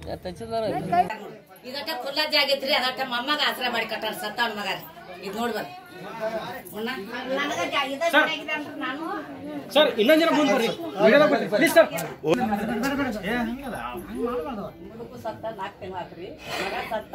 ಇದಟ್ಟ ಖುಲ್ಲ ಜಾಗ ಇದ್ರಿ ಅದಟ್ಟ ಮೊಮ್ಮಗ ಆಸರ ಮಾಡಿ ಕಟ್ಟಾರ ಸತ್ತವನ್ ಮಗ ಇದು ನೋಡ್ಬರ್ ನನಗ ಜಾ- ಇದ ಚೆನ್ನಾಗಿದೆ ಅಂತ ನಾನು ಸರ್ ಇನ್ನೊಂದ್ ಜನ ಮುಂದೆ ಬರ್ರಿ ವಿಡಿಯೋದಾಗ ಬರ್ರಿ ಪ್ಲೀಸ್ ಸರ್ ಹುಡುಕು ಸತ್ತ ನಾಲ್ಕು ತಿಂಗಳು ಆತ್ರಿ ಮಗ ಸತ್ತ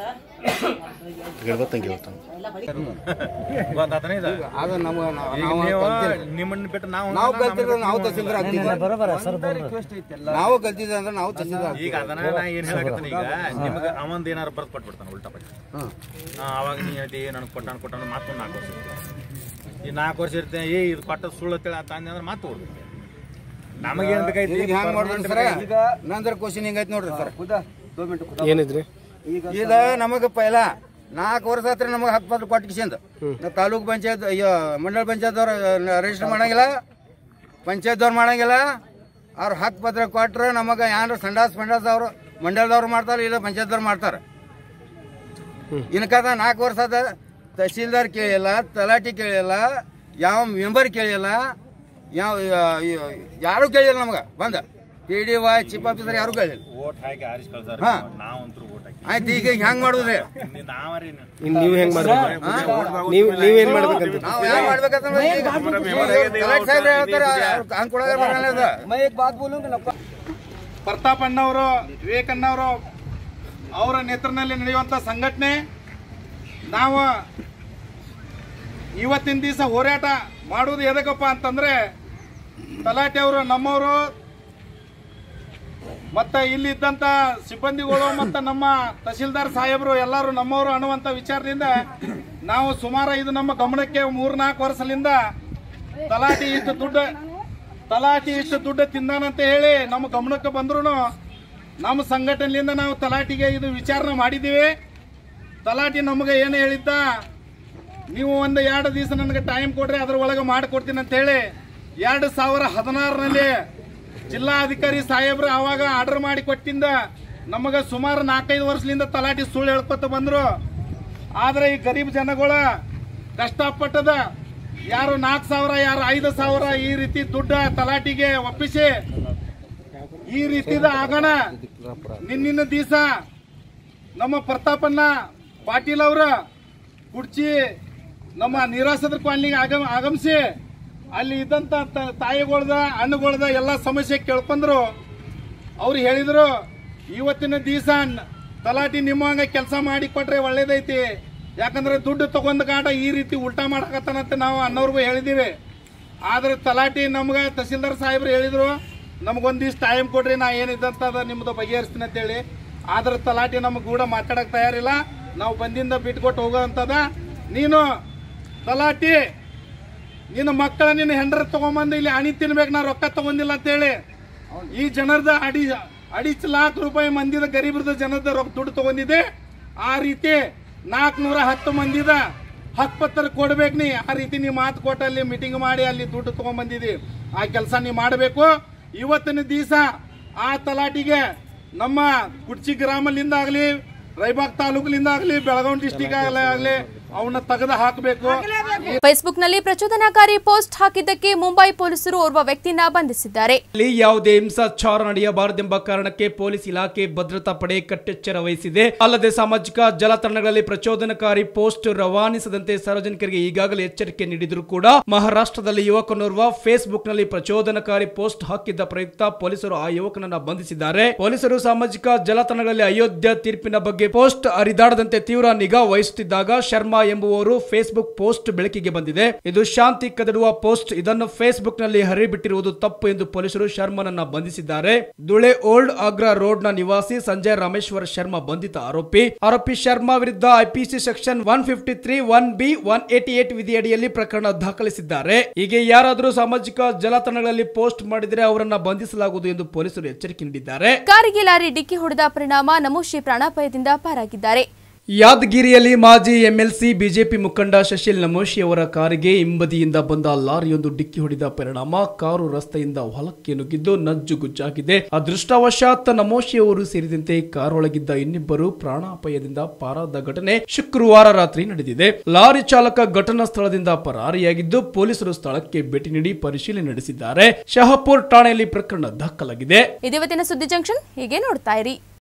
ಎಲ್ಲ ಬಳಿ ಅದು ನಮ್ಮ ನಾವು ನಿಮ್ಮನ್ನ ಬಿಟ್ಟು ನಾವು ನಾವು ಕಲ್ತಿರೋ ನಾವು ತಹಸೀಲ್ದಾರ್ ಆಗ್ತಿದ್ವಿ ನಾವು ಕಲ್ತಿದ್ದೆ ಅಂದ್ರೆ ನಾವು ತಹಸೀಲ್ದಾರ್ ಈಗ ಅದನ್ನ ನಾ ಏನ್ ಹೇಳಕತ್ತೀನಿ ಈಗ ನಿಮ್ಗೆ ಅವಂದ್ ಏನಾರ ಬರ್ದ್ ಕೊಟ್ಬಿಡ್ತಾನ ಉಲ್ಟಾ ಪಟ್ಟಿ ಅವಾಗ ನೀ ಹೇಳ್ತಿ ನನಗೆ ಕೊಟ್ಟಾನ ಕೊಟ್ಟಾನ ಮತ್ತೊಂದು ನಾಲ್ಕು ವರ್ಷ ಇರ್ತದೆ. ಈ ನಾಲ್ಕು ವರ್ಷ ಇರ್ತೇನೆ ಏ ಇದು ಕೊಟ್ಟ ಸುಳ್ಳು ಅಂತೇಳಿ ಅಂತ ಅಂದೆ ಅಂದ್ರೆ ಮತ್ತೆ ಓಡ್ಬೇಕು ನಮಗೇನ್ ಬೇಕಾಯ್ತು ಈಗ ಹೆಂಗ್ ಮಾಡಿದ್ರಿ ಸರ್ ಈಗ ನಂತರ ಕ್ವಶನ್ ಹಿಂಗೈತಿ ನೋಡ್ರಿ ಸರ್ ಏನಿದ್ರಿ ಈಗ ನಮಗೆ ಪೈಲ ನಾಲ್ಕು ವರ್ಷ ಹತ್ರ ನಮಗೆ ಹತ್ತು ಪತ್ರ ಕೊಟ್ಟು ಕಿಸಿಂದ ನಾವು ತಾಲೂಕ್ ಪಂಚಾಯತ್ ಅಯ್ಯೋ ಮಂಡಲ ಪಂಚಾಯತ್ ಅವ್ರ ರಿಜಿಸ್ಟರ್ ಮಾಡಂಗಿಲ್ಲ ಪಂಚಾಯತ್ದವ್ರು ಮಾಡಂಗಿಲ್ಲ ಅವ್ರು ಹತ್ತು ಪತ್ರ ಕೊಟ್ರೆ ನಮಗೆ ಯಾರು ಸಂಡಾಸ್ ಪಂಡಾಸ್ ಅವರು ಮಂಡಲದವ್ರು ಮಾಡ್ತಾರೆ ಇಲ್ಲ ಪಂಚಾಯತ್ದವ್ರು ಮಾಡ್ತಾರೆ ಇನ್ಕದ ನಾಲ್ಕು ವರ್ಷ ಅದ ತಹಸೀಲ್ದಾರ್ ಕೇಳಿಲ್ಲ ತಲಾಟಿ ಕೇಳಿಲ್ಲ ಯಾವ ಮೆಂಬರ್ ಕೇಳಿಲ್ಲ ಯಾವ ಯಾರು ಕೇಳಿಲ್ಲ ನಮಗೆ ಬಂದ P D Y chief officer ಯಾರು ಕೇಳಿಲ್ಲ ಓಟ್ ಹಾಕಿ ಆರಿಸಿ ಕಳ್ಸಾರ ಹಾ. ನಾವಂತರೂ ಓಟ್ ಹಾಕಿ ಆಯ್ತು ಈಗ ಹೆಂಗ್ ಮಾಡುದ್ರಿ ನಾವರಿ ನೀವು ಹೆಂಗ್ ಮಾಡ್ಬೇಕು ನೀವು ನೀವೇನ್ ಮಾಡ್ಬೇಕಂತ ನಾವು ಹೆಂಗ್ ಮಾಡ್ಬೇಕಂತಂದ್ರೆ ಈಗ ಕಲೆಕ್ಟರ್ ಸಾಹೇಬ್ರು ಹೇಳ್ತಾರೆ ಅವ್ರು ಹಂಗ್ ಕೊಡೋದೇ ಬರಲ್ಲ ಅದು. ಪ್ರತಾಪಣ್ಣವರು ವಿವೇಕಣ್ಣವರು ಅವರ ನೇತೃತ್ವದಲ್ಲಿ ನಡೆಯುವಂಥ ಸಂಘಟನೆ ನಾವು ಇವತ್ತಿನ ದಿವಸ ಹೋರಾಟ ಮಾಡುವುದು ಎದಕ್ಕಪ್ಪ ಅಂತಂದ್ರೆ ತಲಾಟೆ ಅವರು ನಮ್ಮವರು ಮತ್ತು ಇಲ್ಲಿದ್ದಂಥ ಸಿಬ್ಬಂದಿಗಳು ಮತ್ತು ನಮ್ಮ ತಹಸೀಲ್ದಾರ್ ಸಾಹೇಬರು ಎಲ್ಲರೂ ನಮ್ಮವರು ಅನ್ನುವಂಥ ವಿಚಾರದಿಂದ ನಾವು ಸುಮಾರು ಇದು ನಮ್ಮ ಗಮನಕ್ಕೆ ಮೂರ್ನಾಲ್ಕು ವರ್ಷದಿಂದ ತಲಾಟಿ ಇಷ್ಟು ದುಡ್ಡು ತಲಾಟಿ ಇಷ್ಟು ದುಡ್ಡು ತಿಂದಾನಂತ ಹೇಳಿ ನಮ್ಮ ಗಮನಕ್ಕೆ ಬಂದ್ರು ನಮ್ಮ ಸಂಘಟನೆಯಿಂದ ನಾವು ತಲಾಟಿಗೆ ಇದು ವಿಚಾರಣೆ ಮಾಡಿದ್ದೀವಿ ತಲಾಟಿ ನಮಗೆ ಏನು ಹೇಳಿದ್ದ ನೀವು ಒಂದು ಎರಡು ದಿವಸ ನನಗೆ ಟೈಮ್ ಕೊಡ್ರಿ ಅದ್ರ ಒಳಗೆ ಮಾಡಿಕೊಡ್ತೀನಿ ಅಂತ ಹೇಳಿ ಎರಡು ಸಾವಿರ ಹದಿನಾರರಲ್ಲಿ ಜಿಲ್ಲಾಧಿಕಾರಿ ಸಾಹೇಬ್ರು ಅವಾಗ ಆರ್ಡರ್ ಮಾಡಿ ಕೊಟ್ಟಿಂದ ನಮಗೆ ಸುಮಾರು ನಾಲ್ಕೈದು ವರ್ಷದಿಂದ ತಲಾಟಿ ಸುಳ್ಳು ಹೇಳ್ಕೊತ ಬಂದ್ರು ಆದ್ರೆ ಈ ಗರೀಬ್ ಜನಗಳ ಕಷ್ಟಪಟ್ಟದ ಯಾರು ನಾಲ್ಕು ಸಾವಿರ ಯಾರು ಐದು ಸಾವಿರ ಈ ರೀತಿ ದುಡ್ಡ ತಲಾಟಿಗೆ ಒಪ್ಪಿಸಿ ಈ ರೀತಿದ ಆಗೋಣ ನಿನ್ನಿನ ದಿವಸ ನಮ್ಮ ಪ್ರತಾಪಣ್ಣ ಪಾಟೀಲ್ ಅವರ ಕುಡ್ಚಿ ನಮ್ಮ ನಿರಾಸದ್ರ ಕಾಲನಿಗೆ ಆಗಮ ಆಗಮಿಸಿ ಅಲ್ಲಿ ಇದ್ದಂತ ತ- ತಾಯಿಗಳ್ದ ಹಣ್ಣುಗಳ್ದ ಎಲ್ಲ ಸಮಸ್ಯೆ ಕೇಳ್ಕೊಂಡ್ರು ಅವ್ರು ಹೇಳಿದ್ರು ಇವತ್ತಿನ ದಿವಸ ತಲಾಟಿ ನಿಮ್ಮ ಹಂಗ ಕೆಲಸ ಮಾಡಿ ಕೊಟ್ರೆ ಒಳ್ಳೇದೈತಿ ಯಾಕಂದ್ರೆ ದುಡ್ಡು ತಗೊಂಡ್ ಗಾಟ ಈ ರೀತಿ ಉಲ್ಟಾ ಮಾಡಕತ್ತಾನಂತ ನಾವು ಅನ್ನೋರ್ಗು ಹೇಳಿದೀವಿ ಆದ್ರೆ ತಲಾಟಿ ನಮ್ಗ ತಹಸೀಲ್ದಾರ್ ಸಾಹೇಬ್ರು ಹೇಳಿದ್ರು ನಮಗೊಂದ್ ದಿವ್ಸ ಟೈಮ್ ಕೊಡ್ರಿ ನಾ ಏನಿದ್ದಂತ ಅದ ನಿಮ್ದು ಬಗೆಹರಿಸ್ತೀನಿ ಅಂತೇಳಿ ಆದ್ರೆ ತಲಾಟಿ ನಮಗ್ ಕೂಡ ಮಾತಾಡಕ್ ತಯಾರಿಲ್ಲ ನಾವು ಬಂದಿಂದ ಬಿಟ್ಕೊಟ್ಟು ಹೋಗೋ ಅಂತದ ನೀನು ತಲಾಟಿ ನಿನ್ನ ಮಕ್ಕಳ ನಿನ್ನ ಹೆಂಡ್ರ ತಗೊಂಬಂದು ಇಲ್ಲಿ ಹಣಿ ತಿನ್ಬೇಕು ನಾ ರೊಕ್ಕ ತಗೊಂಡಿಲ್ಲ ಅಂತೇಳಿ ಈ ಜನರದ ಅಡಿ ಅಡಿಚ್ ಲಾಖ ರೂಪಾಯಿ ಮಂದಿದ ಗರೀಬರದ ಜನದ ರೊಕ್ಕ ದುಡ್ಡು ತಗೊಂಡಿದೆ ಆ ರೀತಿ ನಾಲ್ಕನೂರ ಹತ್ತು ಮಂದಿದ ಹಕ್ಪತ್ರ ಕೊಡ್ಬೇಕು ನೀ ಆ ರೀತಿ ನೀ ಮಾತು ಕೊಟ್ಟು ಅಲ್ಲಿ ಮೀಟಿಂಗ್ ಮಾಡಿ ಅಲ್ಲಿ ದುಡ್ಡು ತಗೊಂಡ್ಬಂದಿದಿ ಆ ಕೆಲಸ ನೀ ಮಾಡಬೇಕು ಇವತ್ತಿನ ದಿವಸ ಆ ತಲಾಟಿಗೆ ನಮ್ಮ ಕುಡ್ಚಿ ಗ್ರಾಮಲಿಂದ ಆಗಲಿ ರೈಬಾಗ್ ತಾಲೂಕಿನಿಂದ ಆಗಲಿ ಬೆಳಗಾವಿ ಡಿಸ್ಟಿಕ್ ಆಗಲಿ ಅವನ್ನ ತೆಗೆದು ಹಾಕಬೇಕು ಫೇಸ್ಬುಕ್ನಲ್ಲಿ ಪ್ರಚೋದನಾಕಾರಿ ಪೋಸ್ಟ್ ಹಾಕಿದ್ದಕ್ಕೆ ಮುಂಬೈ ಪೊಲೀಸರು ಓರ್ವ ವ್ಯಕ್ತಿನ ಬಂಧಿಸಿದ್ದಾರೆ ಇಲ್ಲಿ ಯಾವುದೇ ಹಿಂಸಾಚಾರ ನಡೆಯಬಾರದೆಂಬ ಕಾರಣಕ್ಕೆ ಪೊಲೀಸ್ ಇಲಾಖೆ ಭದ್ರತಾ ಪಡೆ ಕಟ್ಟೆಚ್ಚರ ವಹಿಸಿದೆ ಅಲ್ಲದೆ ಸಾಮಾಜಿಕ ಜಾಲತಾಣಗಳಲ್ಲಿ ಪ್ರಚೋದನಕಾರಿ ಪೋಸ್ಟ್ ರವಾನಿಸದಂತೆ ಸಾರ್ವಜನಿಕರಿಗೆ ಈಗಾಗಲೇ ಎಚ್ಚರಿಕೆ ನೀಡಿದ್ರು ಕೂಡ ಮಹಾರಾಷ್ಟ್ರದಲ್ಲಿ ಯುವಕನೋರ್ವ ಫೇಸ್ಬುಕ್ನಲ್ಲಿ ಪ್ರಚೋದನಕಾರಿ ಪೋಸ್ಟ್ ಹಾಕಿದ್ದ ಪ್ರಯುಕ್ತ ಪೊಲೀಸರು ಆ ಯುವಕನನ್ನ ಬಂಧಿಸಿದ್ದಾರೆ ಪೊಲೀಸರು ಸಾಮಾಜಿಕ ಜಾಲತಾಣಗಳಲ್ಲಿ ಅಯೋಧ್ಯ ತೀರ್ಪಿನ ಬಗ್ಗೆ ಪೋಸ್ಟ್ ಹರಿದಾಡದಂತೆ ತೀವ್ರ ನಿಗಾ ವಹಿಸುತ್ತಿದ್ದಾಗ ಶರ್ಮಾ ಶರ್ಮಾ ಎಂಬುವವರು ಫೇಸ್ಬುಕ್ ಪೋಸ್ಟ್ ಬೆಳಕಿಗೆ ಬಂದಿದೆ ಇದು ಶಾಂತಿ ಕದಡುವ ಪೋಸ್ಟ್ ಇದನ್ನು ಫೇಸ್ಬುಕ್ ನಲ್ಲಿ ಹರಿಬಿಟ್ಟಿರುವುದು ತಪ್ಪು ಎಂದು ಪೊಲೀಸರು ಶರ್ಮನನ್ನ ಬಂಧಿಸಿದ್ದಾರೆ ದುಳೆ ಓಲ್ಡ್ ಆಗ್ರಾ ರೋಡ್ ನ ನಿವಾಸಿ ಸಂಜಯ್ ರಾಮೇಶ್ವರ ಶರ್ಮಾ ಬಂಧಿತ ಆರೋಪಿ ಆರೋಪಿ ಶರ್ಮಾ ವಿರುದ್ಧ IPC section one fifty three one B one eighty eight ವಿಧಿಯಡಿಯಲ್ಲಿ ಪ್ರಕರಣ ದಾಖಲಿಸಿದ್ದಾರೆ ಹೀಗೆ ಯಾರಾದರೂ ಸಾಮಾಜಿಕ ಜಾಲತಾಣಗಳಲ್ಲಿ ಪೋಸ್ಟ್ ಮಾಡಿದರೆ ಅವರನ್ನ ಬಂಧಿಸಲಾಗುವುದು ಎಂದು ಪೊಲೀಸರು ಎಚ್ಚರಿಕೆ ನೀಡಿದ್ದಾರೆ ಕಾರಿಗೆ ಲಾರಿ ಡಿಕ್ಕಿ ಹೊಡೆದ ಪರಿಣಾಮ ನಮೋಶಿ ಪ್ರಾಣಾಪಾಯದಿಂದ ಪಾರಾಗಿದ್ದಾರೆ ಯಾದಗಿರಿಯಲ್ಲಿ ಮಾಜಿ ಎಂಎಲ್ಸಿ ಬಿಜೆಪಿ ಮುಖಂಡ ಶಶಿಲ್ ನಮೋಶಿ ಅವರ ಕಾರಿಗೆ ಹಿಂಬದಿಯಿಂದ ಬಂದ ಲಾರಿಯೊಂದು ಡಿಕ್ಕಿ ಹೊಡೆದ ಪರಿಣಾಮ ಕಾರು ರಸ್ತೆಯಿಂದ ಹೊಲಕ್ಕೆ ನುಗ್ಗಿದ್ದು ನಜ್ಜುಗುಜ್ಜಾಗಿದೆ ಅದೃಷ್ಟವಶಾತ್ ನಮೋಶಿ ಅವರು ಸೇರಿದಂತೆ ಕಾರೊಳಗಿದ್ದ ಇನ್ನಿಬ್ಬರು ಪ್ರಾಣಾಪಾಯದಿಂದ ಪಾರಾದ ಘಟನೆ ಶುಕ್ರವಾರ ರಾತ್ರಿ ನಡೆದಿದೆ ಲಾರಿ ಚಾಲಕ ಘಟನಾ ಸ್ಥಳದಿಂದ ಪರಾರಿಯಾಗಿದ್ದು ಪೊಲೀಸರು ಸ್ಥಳಕ್ಕೆ ಭೇಟಿ ನೀಡಿ ಪರಿಶೀಲನೆ ನಡೆಸಿದ್ದಾರೆ ಶಹಪುರ್ ಠಾಣೆಯಲ್ಲಿ ಪ್ರಕರಣ ದಾಖಲಾಗಿದೆ ಇದಿವತ್ತಿನ ಸುದ್ದಿ ಜಂಕ್ಷನ್ ಹೀಗೆ ನೋಡ್ತಾ ಇರಿ